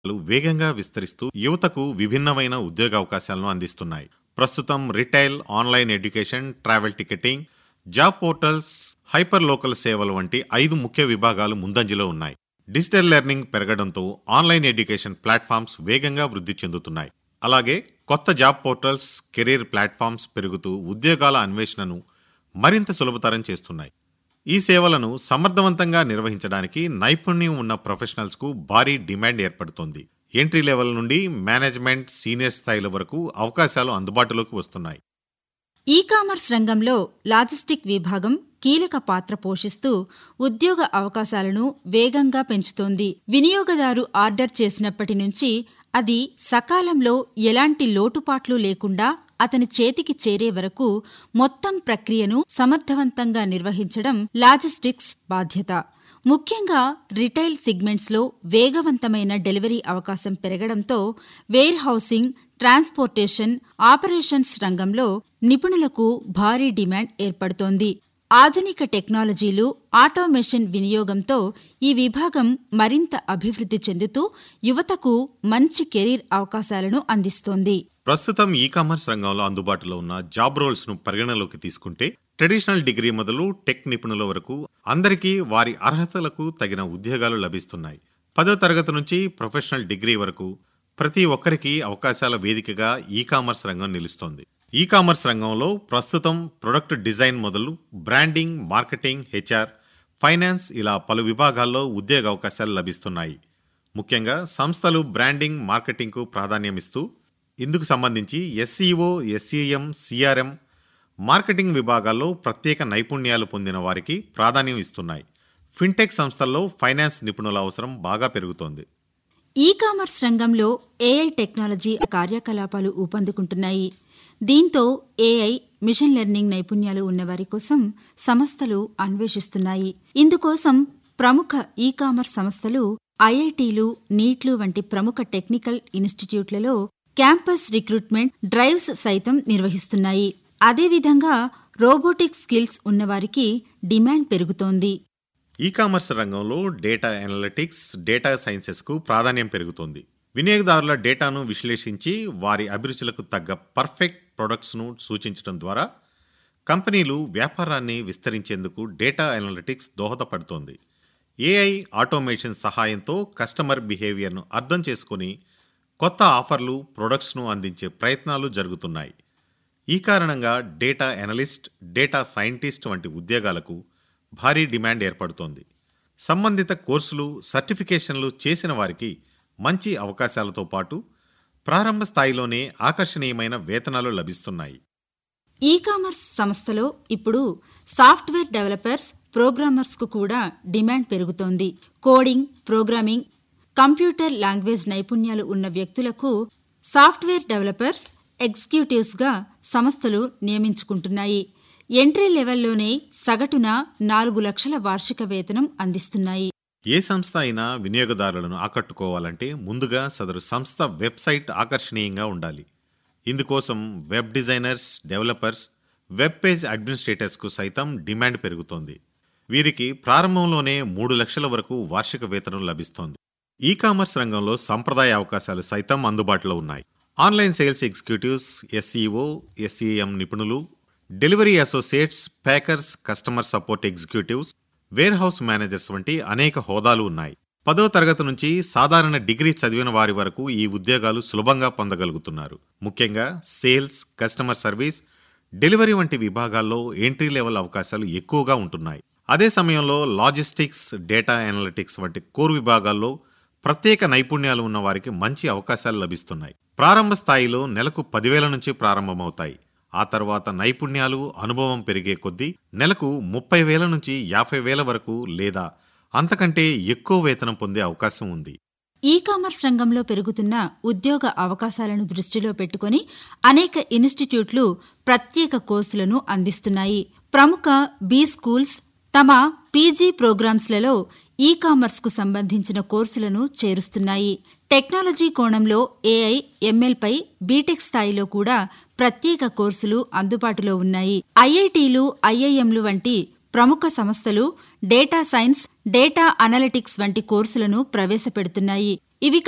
లు వేగంగా విస్తరిస్తూ యువతకు విభిన్నమైన ఉద్యోగావకాశాలను అందిస్తున్నాయి ప్రస్తుతం retail online education travel ticketing job portals hyper local సేవలు వంటి ఐదు ముఖ్య విభాగాలు ముందంజలో ఉన్నాయి డిజిటల్ లెర్నింగ్ పెరగడంతో ఆన్లైన్ ఎడ్యుకేషన్ ప్లాట్ఫామ్స్ వేగంగా వృద్ధి చెందుతున్నాయి అలాగే కొత్త జాబ్ పోర్టల్స్ కెరీర్ ప్లాట్ఫామ్స్ పెరుగుతూ ఉద్యోగాల అన్వేషణను మరింత సులభతరం చేస్తున్నాయి ఈ సేవలను సమర్థవంతంగా నిర్వహించడానికి నైపుణ్యం ఉన్న ప్రొఫెషనల్స్ కు భారీ డిమాండ్ ఏర్పడుతోంది ఎంట్రీ లెవెల్ నుండి మేనేజ్మెంట్ సీనియర్ స్థాయిల వరకు అవకాశాలు అందుబాటులోకి వస్తున్నాయి ఈ కామర్స్ రంగంలో లాజిస్టిక్ విభాగం కీలక పాత్ర పోషిస్తూ ఉద్యోగ అవకాశాలను వేగంగా పెంచుతోంది వినియోగదారు ఆర్డర్ చేసినప్పటి నుంచి అది సకాలంలో ఎలాంటి లోటుపాట్లు లేకుండా అతని చేతికి చేరే వరకు మొత్తం ప్రక్రియను సమర్థవంతంగా నిర్వహించడం లాజిస్టిక్స్ బాధ్యత ముఖ్యంగా రిటైల్ సిగ్మెంట్స్లో వేగవంతమైన డెలివరీ అవకాశం పెరగడంతో వేర్ హౌసింగ్ ట్రాన్స్పోర్టేషన్ ఆపరేషన్స్ రంగంలో నిపుణులకు భారీ డిమాండ్ ఏర్పడుతోంది ఆధునిక టెక్నాలజీలు ఆటోమేషన్ వినియోగంతో ఈ విభాగం మరింత అభివృద్ధి చెందుతూ యువతకు మంచి కెరీర్ అవకాశాలను అందిస్తోంది ప్రస్తుతం ఈ కామర్స్ రంగంలో అందుబాటులో ఉన్న జాబ్ రోల్స్ ను పరిగణలోకి తీసుకుంటే ట్రెడిషనల్ డిగ్రీ మొదలు టెక్ నిపుణుల వరకు అందరికీ వారి అర్హతలకు తగిన ఉద్యోగాలు లభిస్తున్నాయి పదో తరగతి నుంచి ప్రొఫెషనల్ డిగ్రీ వరకు ప్రతి ఒక్కరికి అవకాశాల వేదికగా ఈ కామర్స్ రంగం నిలుస్తోంది ఈ కామర్స్ రంగంలో ప్రస్తుతం ప్రొడక్ట్ డిజైన్ మొదలు బ్రాండింగ్ మార్కెటింగ్ హెచ్ఆర్ ఫైనాన్స్ ఇలా పలు విభాగాల్లో ఉద్యోగ అవకాశాలు లభిస్తున్నాయి ముఖ్యంగా సంస్థలు బ్రాండింగ్ మార్కెటింగ్కు ప్రాధాన్యమిస్తూ ఇందుకు సంబంధించి ఎస్సీఓ ఎస్సీఎం సిఆర్ఎం మార్కెటింగ్ విభాగాల్లో ప్రత్యేక నైపుణ్యాలు పొందిన వారికి ప్రాధాన్యం ఇస్తున్నాయి ఫిన్టెక్ సంస్థల్లో ఫైనాన్స్ నిపుణుల అవసరం బాగా పెరుగుతోంది ఈ కామర్స్ రంగంలో ఏఐ టెక్నాలజీ కార్యకలాపాలు ఊపందుకుంటున్నాయి దీంతో ఏఐ మిషన్ లెర్నింగ్ నైపుణ్యాలు ఉన్నవారి కోసం సంస్థలు అన్వేషిస్తున్నాయి ఇందుకోసం ప్రముఖ ఈ కామర్స్ సంస్థలు ఐఐటీలు నీట్లు వంటి ప్రముఖ టెక్నికల్ ఇన్స్టిట్యూట్లలో క్యాంపస్ రిక్రూట్మెంట్ డ్రైవ్స్ సైతం నిర్వహిస్తున్నాయి అదేవిధంగా రోబోటిక్ స్కిల్స్ ఉన్నవారికి డిమాండ్ పెరుగుతోంది ఈ కామర్స్ రంగంలో డేటా అనలిటిక్స్ డేటా సైన్సెస్ కు ప్రాధాన్యం పెరుగుతోంది వినియోగదారుల డేటాను విశ్లేషించి వారి అభిరుచులకు తగ్గ పర్ఫెక్ట్ ప్రొడక్ట్స్ ను సూచించడం ద్వారా కంపెనీలు వ్యాపారాన్ని విస్తరించేందుకు డేటా అనలిటిక్స్ దోహదపడుతోంది ఏఐ ఆటోమేషన్ సహాయంతో కస్టమర్ బిహేవియర్ను అర్థం చేసుకుని కొత్త ఆఫర్లు ప్రొడక్ట్స్ను అందించే ప్రయత్నాలు జరుగుతున్నాయి ఈ కారణంగా డేటా అనలిస్ట్ డేటా సైంటిస్ట్ వంటి ఉద్యోగాలకు భారీ డిమాండ్ ఏర్పడుతోంది సంబంధిత కోర్సులు సర్టిఫికేషన్లు చేసిన వారికి మంచి అవకాశాలతో పాటు ప్రారంభ స్థాయిలోనే ఆకర్షణీయమైన వేతనాలు లభిస్తున్నాయి ఈ కామర్స్ సంస్థలో ఇప్పుడు సాఫ్ట్వేర్ డెవలపర్స్ ప్రోగ్రామర్స్కు కూడా డిమాండ్ పెరుగుతోంది కోడింగ్ ప్రోగ్రామింగ్ కంప్యూటర్ లాంగ్వేజ్ నైపుణ్యాలు ఉన్న వ్యక్తులకు సాఫ్ట్వేర్ డెవలపర్స్ ఎగ్జిక్యూటివ్స్గా సంస్థలు నియమించుకుంటున్నాయి ఎంట్రీ లెవెల్లోనే సగటున నాలుగు లక్షల వార్షిక వేతనం అందిస్తున్నాయి ఏ సంస్థ అయినా వినియోగదారులను ఆకట్టుకోవాలంటే ముందుగా సదరు సంస్థ వెబ్సైట్ ఆకర్షణీయంగా ఉండాలి ఇందుకోసం web designers developers web page అడ్మినిస్ట్రేటర్స్కు సైతం డిమాండ్ పెరుగుతోంది వీరికి ప్రారంభంలోనే మూడు లక్షల వరకు వార్షిక వేతనం లభిస్తోంది ఈ కామర్స్ రంగంలో సంప్రదాయ అవకాశాలు సైతం అందుబాటులో ఉన్నాయి online sales executives SEO SEM నిపుణులు delivery associates packers customer support executives warehouse managers వంటి అనేక హోదాలు ఉన్నాయి పదో తరగతి నుంచి సాధారణ డిగ్రీ చదివిన వారి వరకు ఈ ఉద్యోగాలు సులభంగా పొందగలుగుతున్నారు ముఖ్యంగా సేల్స్ కస్టమర్ సర్వీస్ డెలివరీ వంటి విభాగాల్లో ఎంట్రీ లెవెల్ అవకాశాలు ఎక్కువగా ఉంటున్నాయి అదే సమయంలో లాజిస్టిక్స్ డేటా అనలిటిక్స్ వంటి కోర్ విభాగాల్లో ప్రత్యేక నైపుణ్యాలు ఉన్న వారికి మంచి అవకాశాలు లభిస్తున్నాయి ప్రారంభ స్థాయిలో నెలకు పదివేల నుంచి ప్రారంభమవుతాయి ఆ తర్వాత నైపుణ్యాలు అనుభవం పెరిగే కొద్దీ నెలకు ముప్పై వేల నుంచి యాభై వేల వరకు లేదా అంతకంటే ఎక్కువ వేతనం పొందే అవకాశం ఉంది ఈ కామర్స్ రంగంలో పెరుగుతున్న ఉద్యోగ అవకాశాలను దృష్టిలో పెట్టుకుని అనేక ఇన్స్టిట్యూట్లు ప్రత్యేక కోర్సులను అందిస్తున్నాయి ప్రముఖ బీ స్కూల్స్ తమ పీజీ ప్రోగ్రామ్స్లలో ఈ కామర్స్కు సంబంధించిన కోర్సులను చేరుస్తున్నాయి టెక్నాలజీ కోణంలో ఏఐ ఎంఎల్పై బీటెక్ స్థాయిలో కూడా ప్రత్యేక కోర్సులు అందుబాటులో ఉన్నాయి ఐఐటీలు ఐఐఎంలు వంటి ప్రముఖ సంస్థలు డేటా సైన్స్ డేటా అనలిటిక్స్ వంటి కోర్సులను ప్రవేశపెడుతున్నాయి ఇవి